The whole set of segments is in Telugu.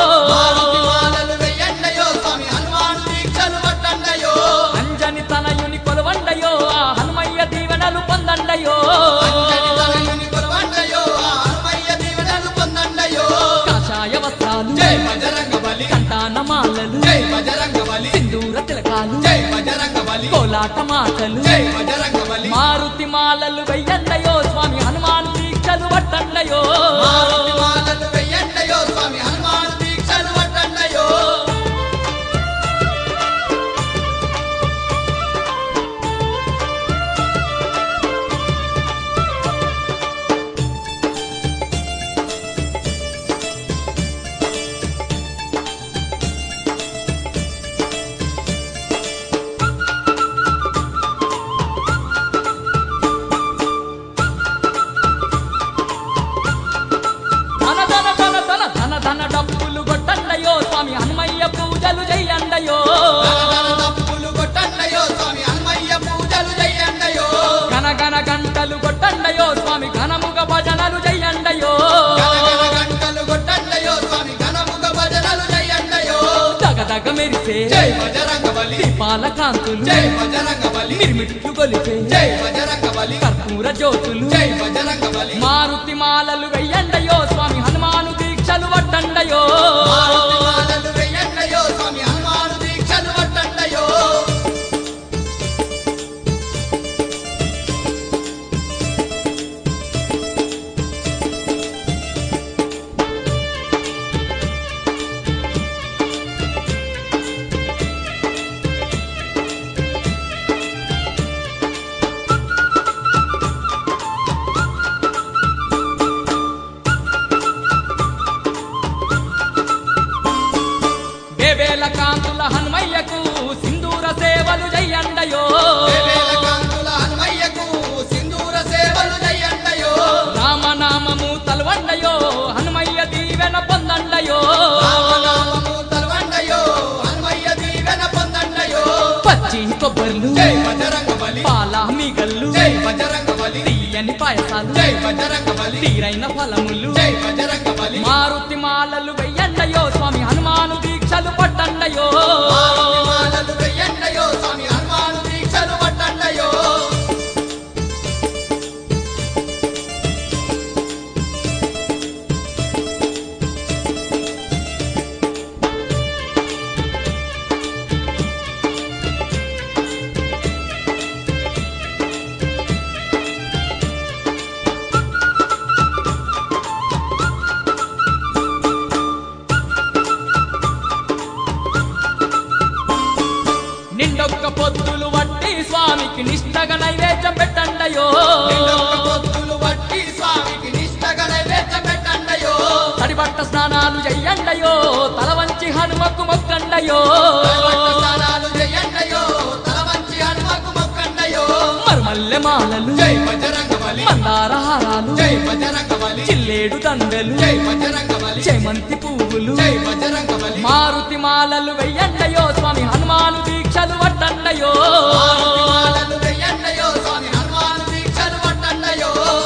మారుతి మాలలు వెయ్యండయో స్వామి హనుమాన్ దీక్షలు పట్టండయో అంజని తనయుని కొలవండయో ఆ హనుమయ్య దీవెనలు పొందండయో అంజని తనయుని కొలవండయో ఆ హనుమయ్య దీవెనలు పొందండయో కాషాయ వస్త్రాలు జై బజరంగ బలి కంటాన మాలలు జై బజరంగ బలి సింధూర తిలకాలు జై బజరంగ బలి కోలాట మాటలు జై బజరంగ బలి మారుతి మాలలు వెయ్యండయో స్వామి హనుమాన్ దీక్షలు పట్టండయో మారుతి మాలలు వెయ్యండయో స్వామి హనుమాన్ దీక్షలు పట్టండయో ధన ధన ధన ధన ధన ధన డప్పులు కొట్టండయో స్వామి హనుమయ్య పూజలు చెయ్యండయో గణగణ తప్పులు కొట్టండయో స్వామి హనుమయ్య పూజలు చెయ్యండయో గన గన గంటలు కొట్టండయో స్వామి ఘనముగ భజనలు చెయ్యండయో గణగణ గంటలు కొట్టండయో స్వామి ఘనముగ భజనలు చెయ్యండయో దగ దగ మెరిసే జై బజరంగ బలి దీపాల కాంతులు జై బజరంగ బలి మిరిమిట్లు గొలిపే జై బజరంగ బలి కర్పూర జ్యోతులు జై బజరంగ బలి మారుతి మాలలు వెయ్యండయో స్వామి హనుమాను దీక్షలు పట్టండయో మారుతి మాలలు వెయ్యండయో స్వామి హనుమాను దీక్షలు పట్టండయో వేవేల కాంతుల హనుమయ్యకు సింధూర సేవలు చెయ్యండయో వేవేల కాంతుల హనుమయ్యకు సింధూర సేవలు చెయ్యండయో రామనామము తలవండయో హనుమయ్య దీవెన పొందండయో రామనామము తలవండయో హనుమయ్య దీవెన పొందండయో పచ్చి కొబ్బర్లు జై బజరంగ బలి పాల మీగల్లు జై బజరంగ బలి తీయని పాయసాలు జై బజరంగ బలి తీరైన ఫలములు జై బజరంగ బలి మారుతి మాలలు వెయ్యండయో స్వామి హనుమాను దీక్షలు పట్టండయో మారుతి మాలలు వెయ్యండయో స్వామి హనుమాను దీక్షలు పట్టండయో నిండొక్క పొద్దులు వట్టి స్వామికి నిష్టగా నైవేద్యం పెట్టండయో నిండొక్క పొత్తులు బట్టి స్వామికి నిష్టగా నైవేద్యం పెట్టండయో తడిబట్ట స్నానాలు చెయ్యండయో తల వంచి హనుమకు మొక్కండయో తలవట్ట స్నానాలు చెయ్యండయో తల వంచి హనుమకు మొక్కండయో మరుమల్లె మాలలు జై బజరంగ బలి మందార హారాలు జై బజరంగ బలి చిల్లేడు దండలు జై బజరంగ బలి చేమంతి పువ్వులు జై బజరంగ బలి మారుతి మాలలు వెయ్యండయో స్వామి హనుమాను దీక్షలు పట్టండయో మారుతి మాలలు వెయ్యండయో స్వామి హనుమాను దీక్షలు పట్టండయో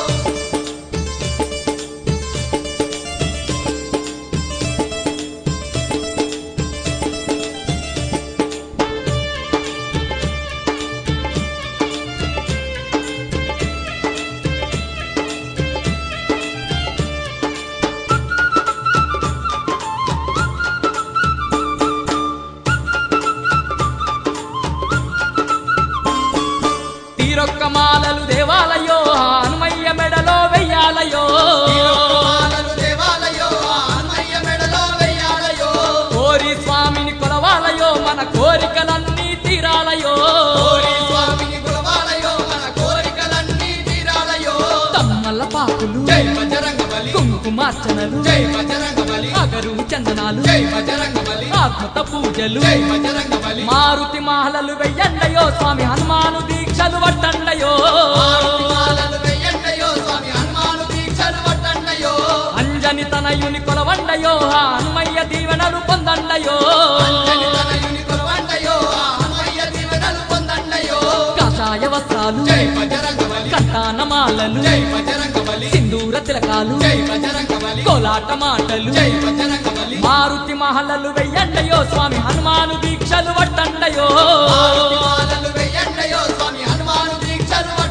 తీరొక్క మాలలు దేవాలయో హనుమయ్య మెడలో వెయ్యాలయో మాలలు దేవాలయో ఆ హనుమయ్య మెడలో వెయ్యాలయో కోరి స్వామిని కొలవాలయో మన కోరికలన్నీ తీరాలయో కోరి స్వామిని గులవాలయో మన కోరికలన్నీ తీరాలయో తమ్మల పాకులు జై బజరంగ బలి కుంకుమార్చనలు జై బజరంగ బలి అగరు చందనాలు జై బజరంగ బలి ఆత్మత పూజలు జై బజరంగ బలి మారుతి మాలలు వెయ్యండయో స్వామి హనుమాను దీక్షలు పట్టండయో మారుతి మాలలు వెయ్యండయో స్వామి హనుమాను దీక్షలు పట్టండయో అంజని తనయుని కొలవండయో ఆ హనుమయ్య దీవెనలు పొందండయో అంజని తనయుని కొలవండయో ఆ హనుమయ్య దీవెనలు పొందండయో కాషాయ వస్త్రాలు జై బజరంగ బలి కంటాన మాలలు జై బజరంగ బలి బలి సింధూర తిలకాలు జై బజరంగ బలి కోలాట మాటలు జై బజరంగ బలి మారుతి మహలలు వెయ్యండయో స్వామి హనుమాను దీక్షలు పట్టండయో మారుతి మాలలు వెయ్యండయో స్వామి హనుమాను దీక్షలు